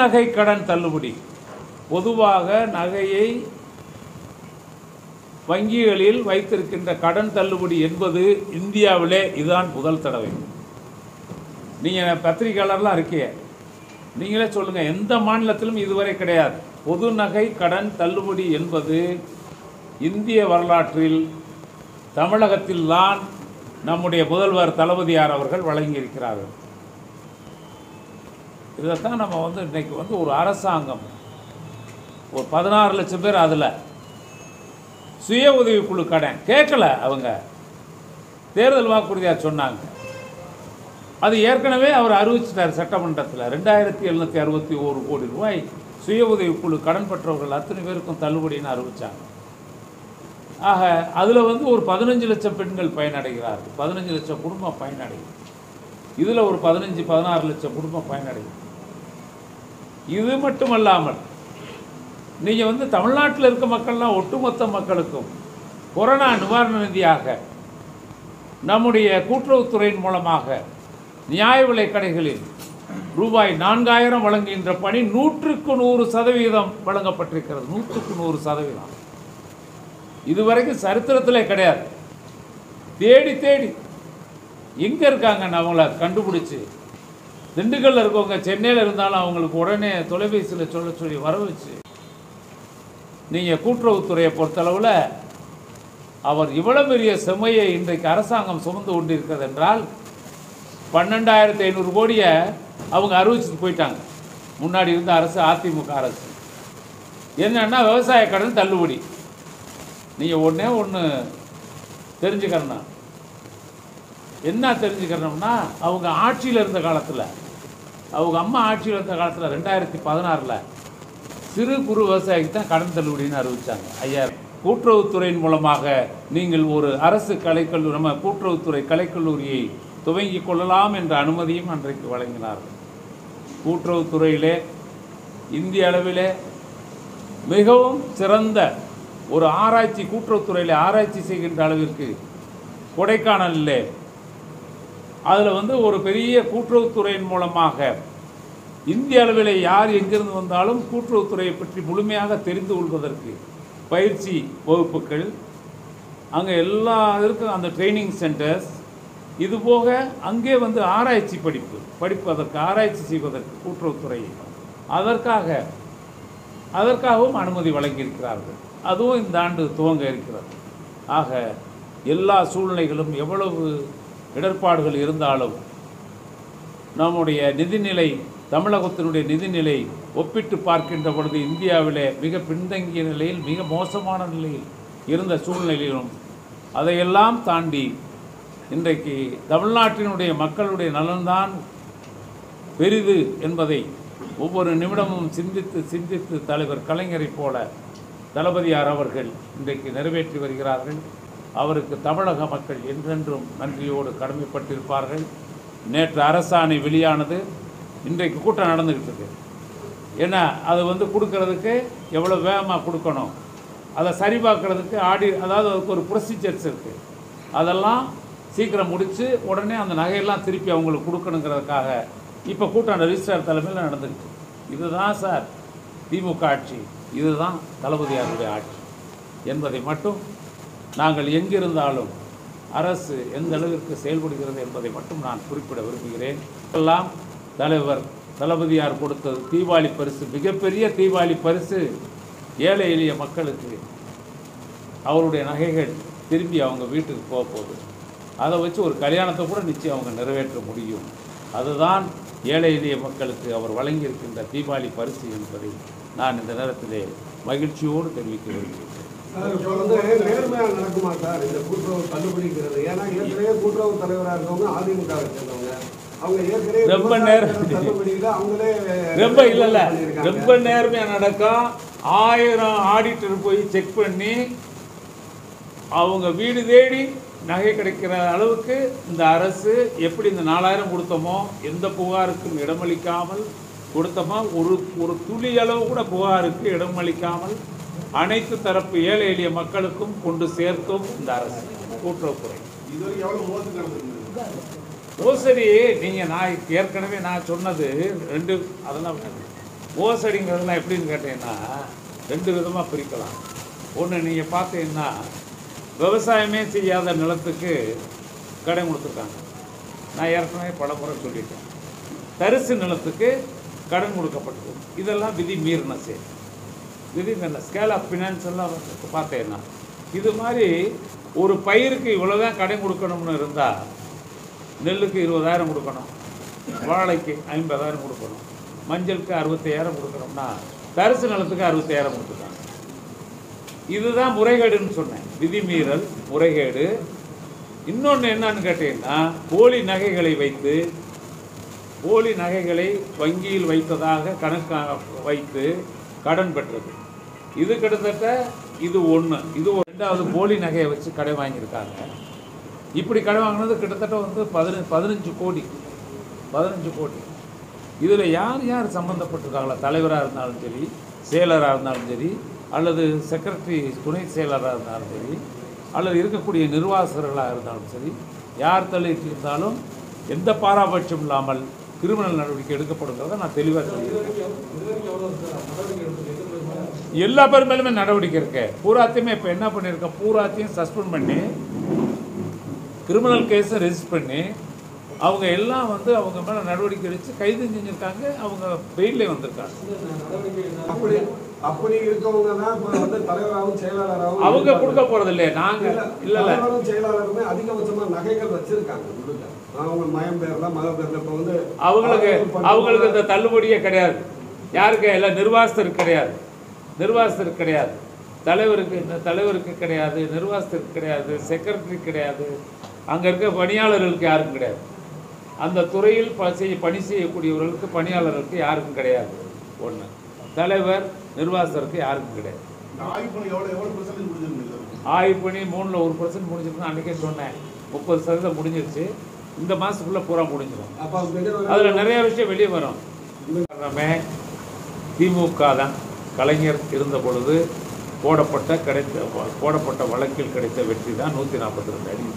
நகை கடன் தள்ளுபடி பொதுவாக நகையை வங்கிகளில் வைத்திருக்கின்ற கடன் தள்ளுபடி என்பது இந்தியாவிலே இதுதான் முதல் தடவை நீங்கள் பத்திரிகையாளர்லாம் இருக்கீங்க நீங்களே சொல்லுங்கள் எந்த மாநிலத்திலும் இதுவரை கிடையாது பொது நகை கடன் தள்ளுபடி என்பது இந்திய வரலாற்றில் தமிழகத்தில் தான் நம்முடைய முதல்வர் தளபதியார் அவர்கள் வழங்கியிருக்கிறார்கள் இதைத்தான் நம்ம வந்து இன்னைக்கு வந்து ஒரு அரசாங்கம் ஒரு பதினாறு லட்சம் பேர் அதில் சுய உதவிக்குழு கடன் கேட்கல அவங்க தேர்தல் வாக்குறுதியாக சொன்னாங்க அது ஏற்கனவே அவர் அறிவிச்சிட்டார் சட்டமன்றத்தில் ரெண்டாயிரத்தி எழுநூற்றி அறுபத்தி ஒரு கோடி ரூபாய் சுய உதவிக்குழு கடன் பெற்றவர்கள் அத்தனை பேருக்கும் தள்ளுபடின்னு அறிவிச்சாங்க ஆக அதில் வந்து ஒரு பதினஞ்சு லட்சம் பெண்கள் பயனடைகிறார்கள் பதினஞ்சு லட்சம் குடும்பம் பயனடையும் இதில் ஒரு பதினஞ்சு பதினாறு லட்சம் குடும்பம் பயனடையும் இது மட்டுமல்லாமல் நீங்கள் வந்து தமிழ்நாட்டில் இருக்க மக்கள்லாம் ஒட்டுமொத்த மக்களுக்கும் கொரோனா நிவாரண நிதியாக நம்முடைய கூட்டுறவுத்துறையின் மூலமாக நியாய விலை கடைகளில் ரூபாய் நான்காயிரம் வழங்குகின்ற பணி நூற்றுக்கு நூறு சதவீதம் வழங்கப்பட்டிருக்கிறது நூற்றுக்கு நூறு சதவீதம் இதுவரைக்கும் சரித்திரத்திலே கிடையாது தேடி தேடி எங்கே இருக்காங்க அவங்கள கண்டுபிடிச்சி திண்டுக்கல்ல இருக்கவங்க சென்னையில் இருந்தாலும் அவங்களுக்கு உடனே தொலைபேசியில் சொல்ல சொல்லி வர வச்சு நீங்கள் கூட்டுறவுத்துறையை பொறுத்தளவில் அவர் இவ்வளவு பெரிய சுமையை இன்றைக்கு அரசாங்கம் சுமந்து கொண்டிருக்கிறது என்றால் பன்னெண்டாயிரத்தி ஐநூறு கோடியை அவங்க அறிவிச்சுட்டு போயிட்டாங்க முன்னாடி இருந்த அரசு அதிமுக அரசு என்னன்னா விவசாய கடன் தள்ளுபடி நீங்கள் ஒன்றே ஒன்று தெரிஞ்சுக்கிறனா என்ன தெரிஞ்சுக்கிறோம்னா அவங்க ஆட்சியில் இருந்த காலத்தில் அவங்க அம்மா ஆட்சியில் இருந்த காலத்தில் ரெண்டாயிரத்தி பதினாறில் சிறு குறு விவசாயிக்கு தான் கடன் தள்ளுபடின்னு அறிவிச்சாங்க ஐயாயிரம் கூட்டுறவுத்துறையின் மூலமாக நீங்கள் ஒரு அரசு கலைக்கல்லூரி நம்ம கூட்டுறவுத்துறை கலைக்கல்லூரியை துவங்கிக் கொள்ளலாம் என்ற அனுமதியும் அன்றைக்கு வழங்கினார்கள் கூட்டுறவுத்துறையிலே இந்திய அளவிலே மிகவும் சிறந்த ஒரு ஆராய்ச்சி கூட்டுறவுத்துறையில் ஆராய்ச்சி செய்கின்ற அளவிற்கு கொடைக்கானலிலே அதில் வந்து ஒரு பெரிய கூட்டுறவுத்துறையின் மூலமாக இந்திய அளவில் யார் எங்கிருந்து வந்தாலும் கூட்டுறவுத்துறையை பற்றி முழுமையாக தெரிந்து கொள்வதற்கு பயிற்சி வகுப்புகள் அங்கே எல்லா இருக்கும் அந்த ட்ரைனிங் சென்டர்ஸ் இது போக அங்கே வந்து ஆராய்ச்சி படிப்பு படிப்பதற்கு ஆராய்ச்சி செய்வதற்கு கூட்டுறவுத்துறை அதற்காக அதற்காகவும் அனுமதி வழங்கியிருக்கிறார்கள் அதுவும் இந்த ஆண்டு துவங்க இருக்கிறது ஆக எல்லா சூழ்நிலைகளும் எவ்வளவு இடர்பாடுகள் இருந்தாலும் நம்முடைய நிதிநிலை தமிழகத்தினுடைய நிதிநிலை ஒப்பிட்டு பார்க்கின்ற பொழுது இந்தியாவிலே மிக பின்தங்கிய நிலையில் மிக மோசமான நிலையில் இருந்த சூழ்நிலையிலும் அதையெல்லாம் தாண்டி இன்றைக்கு தமிழ்நாட்டினுடைய மக்களுடைய நலன்தான் பெரிது என்பதை ஒவ்வொரு நிமிடமும் சிந்தித்து சிந்தித்து தலைவர் கலைஞரைப் போல தளபதியார் அவர்கள் இன்றைக்கு நிறைவேற்றி வருகிறார்கள் அவருக்கு தமிழக மக்கள் என்றென்றும் நன்றியோடு கடமைப்பட்டிருப்பார்கள் நேற்று அரசாணை வெளியானது இன்றைக்கு கூட்டம் நடந்துக்கிட்டு இருக்கு ஏன்னா அது வந்து கொடுக்கறதுக்கு எவ்வளோ வேகமாக கொடுக்கணும் அதை சரிபார்க்கறதுக்கு ஆடி அதாவது அதுக்கு ஒரு ப்ரொசீஜர்ஸ் இருக்குது அதெல்லாம் சீக்கிரம் முடித்து உடனே அந்த நகையெல்லாம் திருப்பி அவங்களுக்கு கொடுக்கணுங்கிறதுக்காக இப்போ கூட்டம் ரெஜிஸ்ட்ரார் தலைமையில் நடந்துருக்கு இதுதான் சார் திமுக ஆட்சி இதுதான் தளபதியாருடைய ஆட்சி என்பதை மட்டும் நாங்கள் எங்கிருந்தாலும் அரசு எந்த அளவிற்கு செயல்படுகிறது என்பதை மட்டும் நான் குறிப்பிட விரும்புகிறேன் எல்லாம் தலைவர் தளபதியார் கொடுத்தது தீபாவளி பரிசு மிகப்பெரிய தீபாவளி பரிசு ஏழை எளிய மக்களுக்கு அவருடைய நகைகள் திரும்பி அவங்க வீட்டுக்கு போக போகுது அதை வச்சு ஒரு கல்யாணத்தை கூட நிச்சயம் அவங்க நிறைவேற்ற முடியும் அதுதான் ஏழை எளிய மக்களுக்கு அவர் வழங்கியிருக்கின்ற தீபாவளி பரிசு என்பதை நான் இந்த நேரத்திலே மகிழ்ச்சியோடு தெரிவிக்க விரும்புகிறேன் சார், இப்போ வந்து நேர்மையா நடக்குமா சார் இந்த கூட்டுறவு தள்ளுபடிங்கிறது ஏன்னா ஏற்கனவே கூட்டுறவு தலைவரா இருக்கவங்க அதிமுக சேர்ந்தவங்க அவங்க ஏற்கனவே ரொம்ப விவசாய நேரம். கடன் தள்ளுபடியில அவங்களே ரொம்ப இல்ல இல்ல பண்ணியிருக்காங்க. ரொம்ப நேர்மையா நடக்கும் ஆயிரம் ஆடிட்டர் போய் செக் பண்ணி அவங்க வீடு தேடி நகை கிடைக்கிற அளவுக்கு இந்த அரசு எப்படி இந்த நாலாயிரம் கொடுத்தோமோ எந்த புகாருக்கும் இடமளிக்காமல் கொடுத்தோமோ ஒரு ஒரு துளி அளவு கூட புகாருக்கு இடமளிக்காமல் அனைத்து தரப்பு ஏழை எளிய மக்களுக்கும் கொண்டு சேர்க்கும் இந்த அரசு கூட்டுறவுத்துறை இதுவரைக்கும் எவ்வளவு மோசடி நடந்திருக்கு மோசடி நீங்கள் நான் ஏற்கனவே நான் சொன்னது ரெண்டு அதெல்லாம் வேண்டாம். மோசடிங்கிறதுலாம் எப்படின்னு கேட்டீங்கன்னா ரெண்டு விதமாக பிரிக்கலாம் ஒன்று நீங்கள் பார்த்தீங்கன்னா விவசாயமே செய்யாத நிலத்துக்கு கடன் கொடுத்துருக்காங்க நான் ஏற்கனவே பல முறை சொல்லிட்டேன் தரிசு நிலத்துக்கு கடன் கொடுக்கப்பட்டது இதெல்லாம் விதி மீறின செயல் விதி மீறின ஸ்கேல் ஆஃப் ஃபினான்ஸ் எல்லாம் பார்த்தேன்னா இது மாதிரி ஒரு பயிருக்கு இவ்வளோ தான் கடன் கொடுக்கணும்னு இருந்தால் நெல்லுக்கு இருபதாயிரம் கொடுக்கணும் வாழைக்கு ஐம்பதாயிரம் கொடுக்கணும் மஞ்சளுக்கு அறுபத்தையாயிரம் கொடுக்கணும்னா தரிசு நிலத்துக்கு அறுபத்தாயிரம் கொடுத்துருக்காங்க இதுதான் முறைகேடுன்னு சொன்னேன் விதிமீறல் முறைகேடு இன்னொன்று என்னன்னு கேட்டீங்கன்னா போலி நகைகளை வைத்து போலி நகைகளை வங்கியில் வைத்ததாக கணக்காக வைத்து கடன் பெற்றது இது கிட்டத்தட்ட இது ஒன்று இது ஒரு ரெண்டாவது போலி நகையை வச்சு கடன் வாங்கியிருக்காங்க இப்படி கடன் வாங்கினது கிட்டத்தட்ட வந்து பதினஞ்சு பதினஞ்சு கோடி பதினஞ்சு கோடி இதில் யார் யார் சம்மந்தப்பட்டிருக்காங்களா தலைவராக இருந்தாலும் சரி செயலராக இருந்தாலும் சரி அல்லது செக்ரட்டரி துணை செயலராக இருந்தாலும் சரி அல்லது இருக்கக்கூடிய நிர்வாகர்களாக இருந்தாலும் சரி யார் தலையிட்டு இருந்தாலும் எந்த பாராபட்சம் இல்லாமல் கிரிமினல் நடவடிக்கை எடுக்கப்படுங்கிறத நான் தெளிவாக சொல்லியிருக்கேன் எல்லா பேர் மேலுமே நடவடிக்கை இருக்கு பூராத்தையுமே இப்போ என்ன பண்ணியிருக்கேன் பூராத்தையும் சஸ்பெண்ட் பண்ணி கிரிமினல் கேஸை ரெஜிஸ்டர் பண்ணி அவங்க எல்லாம் வந்து அவங்க மேலே நடவடிக்கை எடுத்து கைது செஞ்சுருக்காங்க அவங்க பெயிலே வந்திருக்காங்க அப்படி அப்படி இருக்கவங்க தான் இப்ப வந்து தலைவராகவும் செயலாளராகவும் அவங்க இருக்காங்க. கொடுக்க போறது இல்லையே நாங்க இல்ல, இல்ல இல்ல தலைவரும் செயலாளருமே அதிகபட்சமா நகைகள் வச்சிருக்காங்க முழுக்க அவங்க மயம் பேர்ல மக பேர்ல இப்ப வந்து அவங்களுக்கு ஆய்வு பண்றவங்க- அவங்களுக்கு இந்த தள்ளுபடியே கிடையாது யாருக்கு இல்லை நிர்வாகஸ்தருக்கு கிடையாது நிர்வாகஸ்தருக்கு கிடையாது தலைவருக்கு இந்த தலைவருக்கு கிடையாது நிர்வாகஸ்தருக்கு கிடையாது செக்ரட்டரி கிடையாது அங்கே இருக்க பணியாளர்களுக்கு யாருக்கும் கிடையாது அந்த துறையில் ப செய்ய பணி செய்யக்கூடியவர்களுக்கு பணியாளர்களுக்கு யாருக்கும் கிடையாது ஒன்று தலைவர் நிர்வாகஸ்தருக்கு யாருக்கும் கிடையாது இந்த ஆய்வு பண்ணி எவ்வளவு எவ்வளவு பெர்சன்டேஜ் முடிஞ்சிருக்கு ஆய்வு பண்ணி மூணில் ஒரு பர்சன்ட் முடிஞ்சிருக்குன்னு அன்றைக்கே சொன்னேன் முப்பது சதவீதம் முடிஞ்சிருச்சு இந்த மாதத்துக்குள்ளே பூரா முடிஞ்சிடும் அப்ப அவங்க வெளியே அதில் நிறைய விஷயம் வெளியே வரும் காரணமே திமுக தான் கலைஞர் இருந்த பொழுது போடப்பட்ட கிடைத்த போடப்பட்ட வழக்கில் கிடைத்த வெற்றி தான் நூற்றி நாற்பத்தி ரெண்டு அடி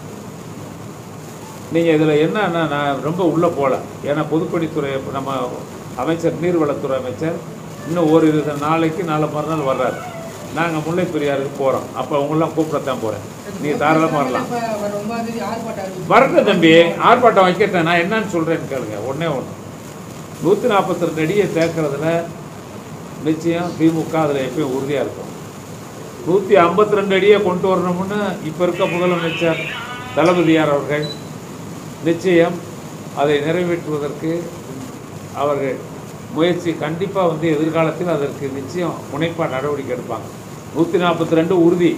நீங்கள் இதில் என்னன்னா நான் ரொம்ப உள்ளே போகல ஏன்னா பொதுப்பணித்துறை நம்ம அமைச்சர் நீர்வளத்துறை அமைச்சர் இன்னும் ஓரிரு நாளைக்கு நாளை மறுநாள் வர்றாரு நாங்கள் முல்லை பெரியாருக்கு போகிறோம் அப்போ அவங்களாம் கூப்பிடத்தான் போகிறேன் நீ தாராளமாக வரலாம் இப்ப வர ஒன்பதாம் தேதி ஆர்ப்பாட்டம் அறிவிச்சு. வரட்டும் தம்பி ஆர்ப்பாட்டம் வைக்கட்டேன் நான் என்னன்னு சொல்கிறேன்னு கேளுங்க ஒன்றே ஒன்று நூற்றி நாற்பத்தி ரெண்டு அடியை தேக்கிறதுல நிச்சயம் திமுக அதில் எப்பயும் உறுதியாக இருக்கும் நூற்றி ஐம்பத்தி ரெண்டு அடியை கொண்டு வரணும்னு இப்போ இருக்க முதலமைச்சர் தளபதியார் அவர்கள் நிச்சயம் அதை நிறைவேற்றுவதற்கு அவர்கள் முயற்சி கண்டிப்பாக வந்து எதிர்காலத்தில் அதற்கு நிச்சயம் முனைப்பாக நடவடிக்கை எடுப்பாங்க நூற்றி நாற்பத்தி ரெண்டு உறுதி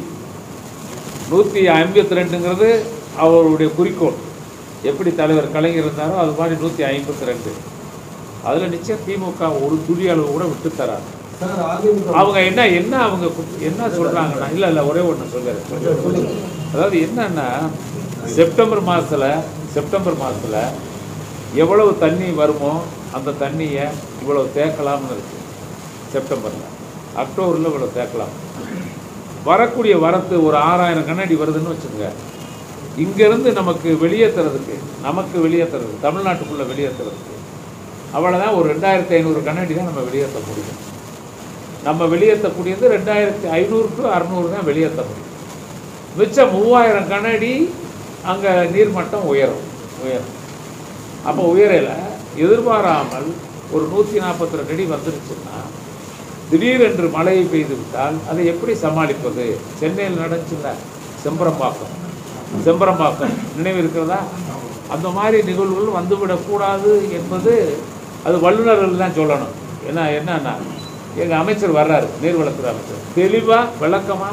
நூற்றி ஐம்பத்தி ரெண்டுங்கிறது அவருடைய குறிக்கோள் எப்படி தலைவர் கலைஞர் இருந்தாரோ அது மாதிரி நூற்றி ஐம்பத்தி ரெண்டு அதில் நிச்சயம் திமுக ஒரு துளி அளவு கூட விட்டு தராது சார் அதிமுக அவங்க என்ன என்ன அவங்க கு- என்ன சொல்கிறாங்கன்னா இல்லை இல்லை ஒரே ஒன்று சொல்லுறேன் அதாவது என்னன்னா செப்டம்பர் மாதத்தில் செப்டம்பர் மாதத்தில் எவ்வளவு தண்ணி வருமோ அந்த தண்ணியை இவ்வளவு தேக்கலாம்னு இருக்கு செப்டம்பரில் அக்டோபரில் இவ்வளவு தேக்கலாம் வரக்கூடிய வரத்து ஒரு ஆறாயிரம் கண்ணாடி வருதுன்னு வச்சுக்கோங்க இங்கேருந்து நமக்கு வெளியேற்றுறதுக்கு நமக்கு வெளியேற்றுறது தமிழ்நாட்டுக்குள்ளே வெளியேற்றுறதுக்கு அவ்வளோதான் ஒரு ரெண்டாயிரத்தி ஐநூறு கண்ணாடி தான் நம்ம வெளியேற்ற முடியும் நம்ம வெளியேற்றக்கூடியது ரெண்டாயிரத்தி ஐநூறு டு அறநூறு தான் வெளியேற்ற முடியும் மிச்சம் மூவாயிரம் கண்ணாடி அங்கே நீர்மட்டம் உயரும் உயரும் அப்போ உயரையில் எதிர்பாராமல் ஒரு நூற்றி நாற்பத்தி ரெண்டு அடி வந்துருச்சுன்னா திடீரென்று மழை பெய்து விட்டால் அதை எப்படி சமாளிப்பது சென்னையில் நடந்துச்சுல்ல செம்பரம்பாக்கம் செம்பரம்பாக்கம் நினைவு இருக்கிறதா அந்த மாதிரி நிகழ்வுகள் வந்துவிடக்கூடாது என்பது அது வல்லுநர்கள் தான் சொல்லணும் ஏன்னா என்னன்னா எங்கள் அமைச்சர் வர்றாரு நீர்வளத்துறை அமைச்சர் தெளிவாக விளக்கமாக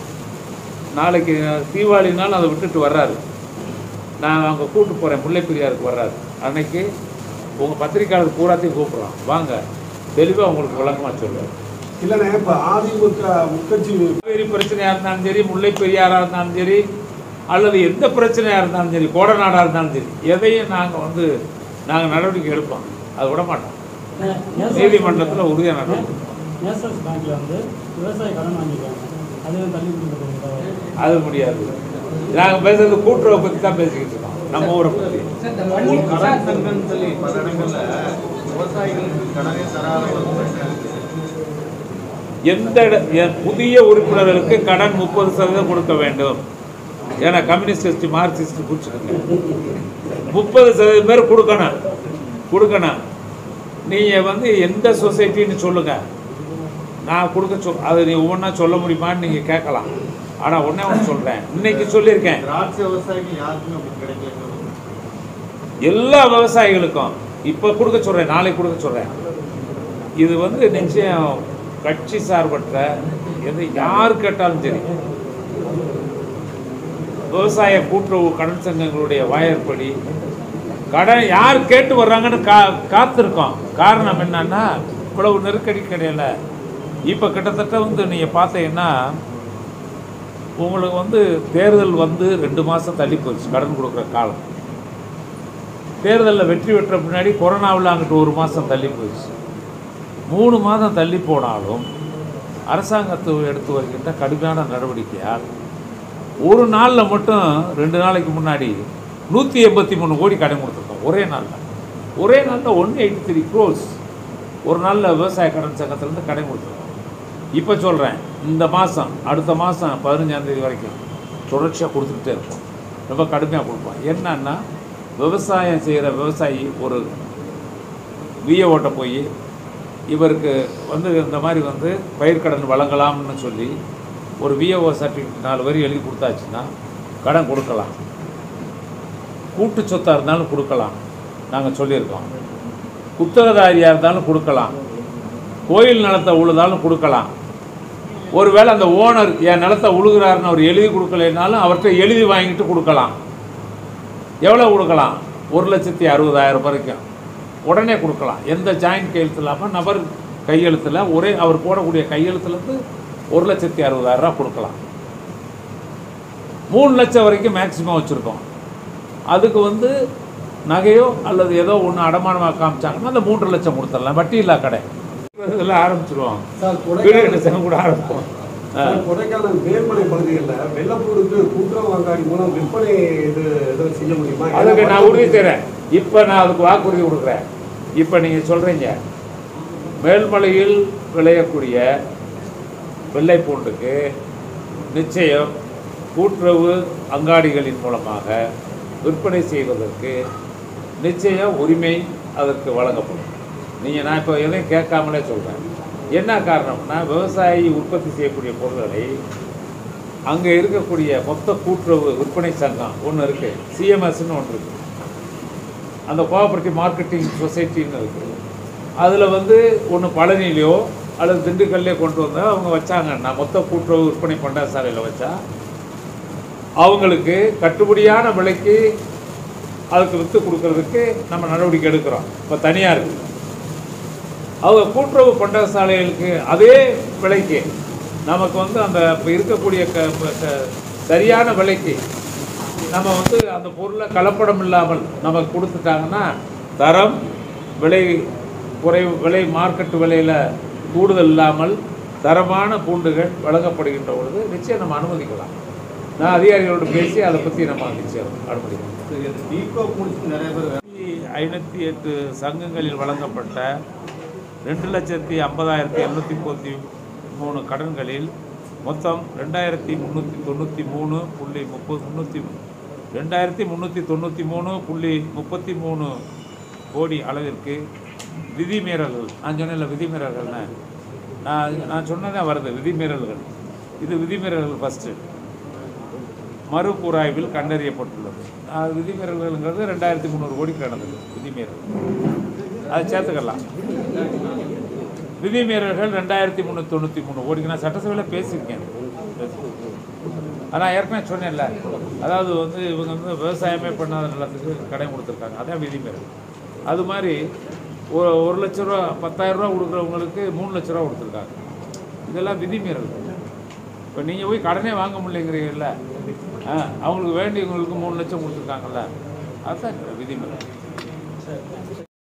நாளைக்கு தீபாவளினாலும் அதை விட்டுட்டு வர்றாரு நான் அங்கே கூட்டு போகிறேன் முல்லைப்பெரியாருக்கு வர்றாரு அன்னைக்கு உங்கள் பத்திரிக்கையாளர் பூராத்தையும் கூப்பிட்றோம் வாங்க தெளிவாக உங்களுக்கு விளக்கமாக சொல்லுவேன் இல்லைண்ணே இப்ப அதிமுக முக்கட்சி காவேரி பிரச்சனையாக இருந்தாலும் சரி முல்லை பெரியாராக இருந்தாலும் சரி அல்லது எந்த பிரச்சனையாக இருந்தாலும் சரி கோடநாடாக இருந்தாலும் சரி எதையும் நாங்கள் வந்து நாங்கள் நடவடிக்கை எடுப்போம் அது விட மாட்டோம் நீதிமன்றத்தில் உறுதியாக நடக்கும் நேஷனல்ஸ் பேங்க்ல வந்து விவசாய கடன் வாங்கியிருக்காங்க அதையும் தள்ளி கொடுக்குறது அது முடியாது நாங்கள் பேசுறது கூட்டுறவை பற்றி தான் பேசிக்கிட்டு இருக்கோம் நம்ம ஊரை பற்றி சார், இந்த வண்டி- கடன் சங்கம்னு சொல்லி பல இடங்கள்ல விவசாயிகளுக்கு கடனே தராத ஒரு பிரச்சனை இருக்கு எந்த இட- எ- புதிய உறுப்பினர்களுக்கு கடன் முப்பது சதவீதம் கொடுக்க வேண்டும் ஏன்னா கம்யூனிஸ்ட் மார்க்சிஸ்ட் பிடிச்சிருங்க முப்பது சதவீதம் பேர் கொடுக்கணும் கொடுக்கணும் நீங்கள் வந்து எந்த சொசைட்டின்னு சொல்லுங்கள் நான் கொடுக்க சொல் அது நீ ஒவ்வொன்றா சொல்ல முடியுமான்னு நீங்கள் கேட்கலாம் ஆனால் ஒன்றே ஒன்று சொல்கிறேன் இன்னைக்கு சொல்லியிருக்கேன் திராட்சை விவசாயிகள் யாருக்குமே அப்படி கிடைக்கல எல்லா விவசாயிகளுக்கும் இப்போ கொடுக்க சொல்கிறேன் நாளைக்கு கொடுக்க சொல்கிறேன் இது வந்து நிச்சயம் கட்சி சார்பற்ற எது யார் கேட்டாலும் சரி விவசாய கூட்டுறவு கடன் சங்கங்களுடைய வாயற்படி கடன் யார் கேட்டு வர்றாங்கன்னு கா காத்திருக்கோம் காரணம் என்னன்னா இவ்வளவு நெருக்கடி கிடையல இப்போ கிட்டத்தட்ட வந்து நீங்கள் பார்த்தீங்கன்னா உங்களுக்கு வந்து தேர்தல் வந்து ரெண்டு மாதம் தள்ளி போச்சு கடன் கொடுக்குற காலம் தேர்தலில் வெற்றி பெற்ற பின்னாடி கொரோனாவில் அங்கிட்டு ஒரு மாதம் தள்ளி போயிடுச்சு மூணு மாதம் தள்ளி போனாலும் அரசாங்கத்தை எடுத்து வருகின்ற கடுமையான நடவடிக்கையால் ஒரு நாளில் மட்டும் ரெண்டு நாளைக்கு முன்னாடி நூற்றி எண்பத்தி மூணு கோடி கடன் கொடுத்துருக்கோம் ஒரே நாளில் ஒரே நாளில் ஒன் எயிட்டி த்ரீ க்ரோஸ் ஒரு நாளில் விவசாய கடன் சங்கத்திலேருந்து கடன் கொடுத்துருக்கோம் இப்போ சொல்கிறேன் இந்த மாதம் அடுத்த மாதம் பதினஞ்சாந்தேதி வரைக்கும் தொடர்ச்சியாக கொடுத்துக்கிட்டே இருப்போம் ரொம்ப கடுமையாக கொடுப்போம் என்னன்னா விவசாயம் செய்கிற விவசாயி ஒரு விஏஓட்ட போய் இவருக்கு வந்து இந்த மாதிரி வந்து பயிர்க்கடன் வழங்கலாம்னு சொல்லி ஒரு விஏஓ சர்டிஃபிகேட் நாலு வரி எழுதி கொடுத்தாச்சுன்னா கடன் கொடுக்கலாம் கூட்டு சொத்தாக இருந்தாலும் கொடுக்கலாம் நாங்கள் சொல்லியிருக்கோம் குத்தகதாரியாக இருந்தாலும் கொடுக்கலாம் கோயில் நிலத்தை உழுதாலும் கொடுக்கலாம் ஒருவேளை அந்த ஓனர் என் நிலத்தை உழுகிறாருன்னு அவர் எழுதி கொடுக்கலைனாலும் அவர்கிட்ட எழுதி வாங்கிட்டு கொடுக்கலாம் எவ்வளோ கொடுக்கலாம் ஒரு லட்சத்தி அறுபதாயிரம் வரைக்கும் உடனே கொடுக்கலாம் எந்த ஜாயின்ட் கையெழுத்து இல்லாமல் நபர் கையெழுத்தில் ஒரே அவர் போடக்கூடிய கையெழுத்துலேருந்து ஒரு லட்சத்தி அறுபதாயிரம் ரூபா கொடுக்கலாம் மூணு லட்சம் வரைக்கும் மேக்ஸிமம் வச்சுருக்கோம் அதுக்கு வந்து நகையோ அல்லது ஏதோ ஒன்று அடமானமாக காமிச்சாங்கன்னா அந்த மூன்று லட்சம் கொடுத்துடலாம் வட்டி இல்லா கடை இதெல்லாம் ஆரம்பிச்சிருவோம் சார் வீடு கொடைக்கானல் கட்டுறதுக்கு கூட ஆரம்பிப்போம் ஆ. சார், கொடைக்கானல் மேல்மலை பகுதிகளில் வெள்ளப்பூருக்கு கூட்டுறவு அங்காடி மூலம் விற்பனை இது எதுவும் செய்ய முடியுமா அதுக்கு நான் உறுதி தரேன் இப்போ நான் அதுக்கு வாக்குறுதி கொடுக்குறேன் இப்போ நீங்கள் சொல்கிறீங்க மேல்மலையில் விளையக்கூடிய வெள்ளை பூண்டுக்கு நிச்சயம் கூட்டுறவு அங்காடிகளின் மூலமாக விற்பனை செய்வதற்கு நிச்சயம் உரிமை அதற்கு வழங்கப்படும் நீங்கள் நான் இப்போ எதையும் கேட்காமலே சொல்கிறேன் என்ன காரணம்னா விவசாயி உற்பத்தி செய்யக்கூடிய பொருட்களை அங்கே இருக்கக்கூடிய மொத்த கூட்டுறவு விற்பனை சங்கம் ஒன்று இருக்குது சிஎம்எஸ்ன்னு ஒன்று இருக்குது அந்த கோஆபரேட்டிவ் மார்க்கெட்டிங் சொசைட்டின்னு இருக்குது அதில் வந்து ஒன்று பழனிலையோ அல்லது திண்டுக்கல்லையோ கொண்டு வந்தால் அவங்க வச்சாங்கன்னா மொத்த கூட்டுறவு விற்பனை பண்டாசாலையில் வச்சா அவங்களுக்கு கட்டுப்படியான விலைக்கு அதுக்கு விற்று கொடுக்கறதுக்கு நம்ம நடவடிக்கை எடுக்கிறோம் இப்போ தனியாக இருக்குது அவங்க கூட்டுறவு பண்டகசாலைகளுக்கு அதே விலைக்கு நமக்கு வந்து அந்த இப்போ இருக்கக்கூடிய க ப- க- சரியான விலைக்கு நம்ம வந்து அந்த பொருளை கலப்படம் இல்லாமல் நமக்கு கொடுத்துட்டாங்கன்னா தரம் விலை குறைவு விலை மார்க்கெட் விலையில் கூடுதல் இல்லாமல் தரமான பூண்டுகள் வழங்கப்படுகின்ற பொழுது நிச்சயம் நம்ம அனுமதிக்கலாம் நான் அதிகாரிகளோடு பேசி அதை பற்றி நம்ம நிச்சயம் அனுமதிக்கலாம் டீகோ முடிச்சு நிறைய பேர் ஐநூற்றி எட்டு சங்கங்களில் வழங்கப்பட்ட ரெண்டு லட்சத்தி ஐம்பதாயிரத்தி எழுநூற்றி முப்பத்தி மூணு கடன்களில் மொத்தம் ரெண்டாயிரத்தி முந்நூற்றி தொண்ணூற்றி மூணு புள்ளி முப்பது முந்நூற்றி ரெண்டாயிரத்தி முந்நூற்றி தொண்ணூற்றி மூணு புள்ளி முப்பத்தி மூணு கோடி அளவிற்கு விதிமீறல்கள் நான் சொன்னேன்ல விதிமீறல்கள்னு நான் நான் சொன்னதே வருது விதிமீறல்கள் இது விதிமீறல்கள் ஃபஸ்ட்டு மறுகூராய்வில் கண்டறியப்பட்டுள்ளது அது விதிமீறல்கள்ங்கிறது ரெண்டாயிரத்தி முந்நூறு கோடிக்கு நடந்தது விதிமீறல் அதை சேர்த்துக்கலாம் விதிமீறல்கள் ரெண்டாயிரத்தி முந்நூற்றி தொண்ணூற்றி மூணு கோடிக்கு நான் சட்டசபையில் பேசியிருக்கேன் ஆனால் ஏற்கனவே சொன்னேன்ல அதாவது வந்து இவங்க வந்து விவசாயமே பண்ணாத நிலத்துக்கு கடன் கொடுத்துருக்காங்க அதான் விதிமீறல் அது மாதிரி ஒரு ஒரு லட்ச ரூபா பத்தாயிரம் ரூபா கொடுக்குறவங்களுக்கு மூணு லட்ச ரூபா கொடுத்துருக்காங்க இதெல்லாம் விதிமீறல் இப்போ நீங்கள் போய் கடனே வாங்க முடியலைங்கிறீங்கல்ல ஆ அவங்களுக்கு வேண்டியவங்களுக்கு மூணு லட்சம் கொடுத்துருக்காங்கல்ல அதுதான் விதிமீறல்